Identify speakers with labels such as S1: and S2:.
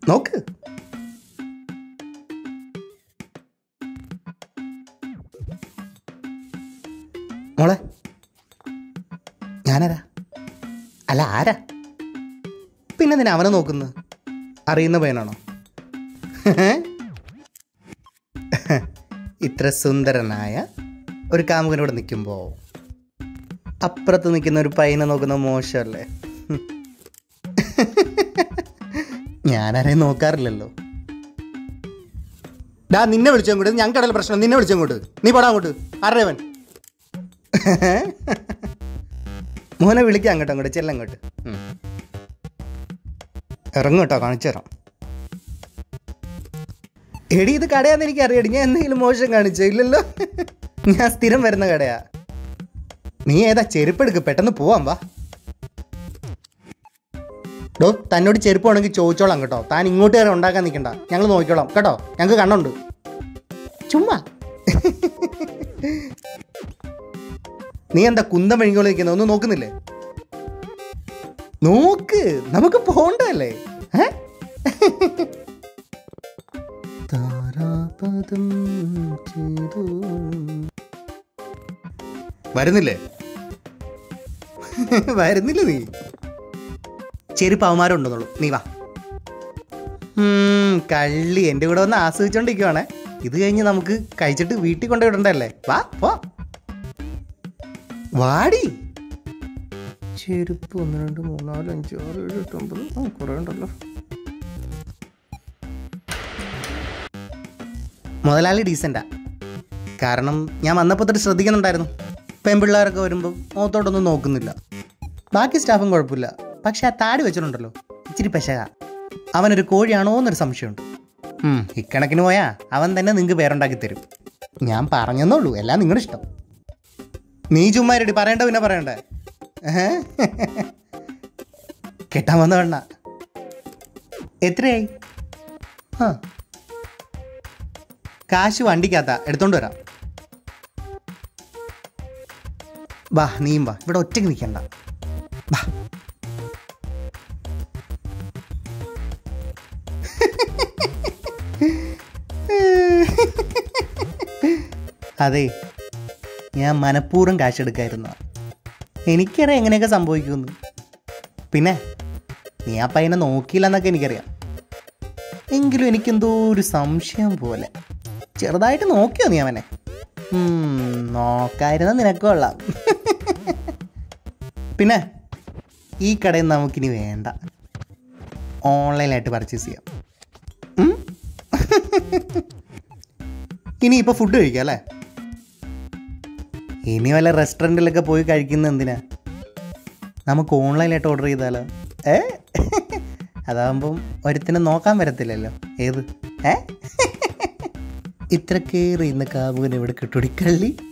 S1: നോക്ക് മോളെ ഞാനാരാ അല്ല ആരാ പിന്നെ എന്തിനാ അവനെ നോക്കുന്നത് അറിയുന്ന പയ്യനാണോ ഇത്ര സുന്ദരനായ ഒരു കാമുകനോട് നിൽക്കുമ്പോൾ അപ്പുറത്ത് നിൽക്കുന്ന ഒരു പയ്യനെ നോക്കുന്ന മോശമല്ലേ ഞാനാരെയും നോക്കാറില്ലല്ലോ ഡാ നിന്നെ വിളിച്ചങ്ങോട്ട് ഞങ്ങൾക്കടൽ പ്രശ്നം നിന്നെ വിളിച്ചങ്ങോട്ട് നീ പോടാ അങ്ങോട്ട് ആരവൻ മോനെ വിളിക്കാം അങ്ങോട്ട് അങ്ങോട്ട് ചെല്ലാം അങ്ങോട്ട് ഉം. ഇറങ്ങും കേട്ടോ കാണിച്ചു തരാം എടി ഇത് കടയാന്ന് എനിക്ക് അറിയടി ഞാൻ എന്തെങ്കിലും മോശം കാണിച്ചോ ഇല്ലല്ലോ ഞാൻ സ്ഥിരം വരുന്ന കടയാ നീ ഏതാ ചെരുപ്പെടുക്ക് പെട്ടെന്ന് പോവാം വാ ഡോ തന്നോട് ചെരുപ്പ് വേണമെങ്കിൽ ചോദിച്ചോളാം കേട്ടോ താൻ ഇങ്ങോട്ട് കയറി ഉണ്ടാക്കാൻ നിൽക്കണ്ട ഞങ്ങൾ നോക്കിക്കോളാം കേട്ടോ ഞങ്ങൾക്ക് കണ്ണുണ്ട് ചുമ്മാ നീ എന്താ കുന്തം മെഴുകിയോളം നിൽക്കുന്നത് ഒന്നും നോക്കുന്നില്ലേ നോക്ക് നമുക്ക് പോണ്ടല്ലേ ഏ? താരാപദം ചെയ്തു. വരുന്നില്ലേ വരുന്നില്ല നീ ചെരുപ്പ് അവന്മാരും ഉണ്ടെന്നുള്ളൂ നീ വാ ഉം, കള്ളി എൻ്റെ കൂടെ വന്ന് ആസ്വദിച്ചോണ്ടിരിക്കുവാണേ ഇത് കഴിഞ്ഞ് നമുക്ക് കഴിച്ചിട്ട് വീട്ടിൽ കൊണ്ടു വിടണ്ടല്ലേ വാ പോ വാടി ചെരുപ്പ് ഒന്ന് രണ്ട് മൂന്ന് നാല് അഞ്ച് ആറ് ഏഴ് എട്ട് ഒമ്പത് ആ കുറേ ഉണ്ടല്ലോ മുതലാളി ഡീസൻ്റാ കാരണം ഞാൻ വന്നപ്പോൾ തൊട്ട് ശ്രദ്ധിക്കുന്നുണ്ടായിരുന്നു പെൺപിള്ളേരൊക്കെ വരുമ്പോൾ മുഖത്തോട്ടൊന്നും നോക്കുന്നില്ല ബാക്കി സ്റ്റാഫും കുഴപ്പമില്ല പക്ഷെ ആ താടി വെച്ചിട്ടുണ്ടല്ലോ ഇച്ചിരി പെശക അവനൊരു കോഴിയാണോ എന്നൊരു സംശയമുണ്ട് ഉം, ഇക്കണക്കിന് പോയാ അവൻ തന്നെ നിങ്ങൾക്ക് പേരുണ്ടാക്കി തരും ഞാൻ പറഞ്ഞെന്നുള്ളൂ എല്ലാം നിങ്ങളുടെ ഇഷ്ടം നീ ചുമ്മാരടി പറയണ്ട പിന്നെ പറയണ്ടേ ഏഹ്? കെട്ടാൻ വന്ന വേണ്ട എത്രയായി ആ കാശ് വണ്ടിക്കകത്താ എടുത്തോണ്ട് വരാം വാ നീയും വാ ഇവിടെ ഒറ്റയ്ക്ക് നിൽക്കണ്ട വാ അതെ ഞാൻ മനഃപൂർവ്വം കാശെടുക്കായിരുന്നു എനിക്കറിയാം എങ്ങനെയൊക്കെ സംഭവിക്കുമെന്ന് പിന്നെ നീ ആ പയ്യനെ നോക്കിയില്ല എന്നൊക്കെ എനിക്കറിയാം എങ്കിലും എനിക്കെന്തോ ഒരു സംശയം പോലെ ചെറുതായിട്ട് നോക്കിയോ നീ അവനെ ഉം, നോക്കായിരുന്ന നിനക്ക് കൊള്ളാം പിന്നെ ഈ കടയിൽ നിന്ന് നമുക്കിനി വേണ്ട ഓൺലൈനായിട്ട് പർച്ചേസ് ചെയ്യാം ഉം? ഇനി ഇപ്പോൾ ഫുഡ് കഴിക്കാം അല്ലേ ഇനി വല്ല റെസ്റ്റോറൻറ്റിലൊക്കെ പോയി കഴിക്കുന്ന എന്തിനാ നമുക്ക് ഓൺലൈനായിട്ട് ഓർഡർ ചെയ്താലോ ഏ അതാകുമ്പം ഒരുത്തിനെ നോക്കാൻ വരത്തില്ലല്ലോ ഏത് ഏ ഇത്ര കയറി ഇന്ന് കാമുകൻ ഇവിടെ കിട്ടുടി കള്ളി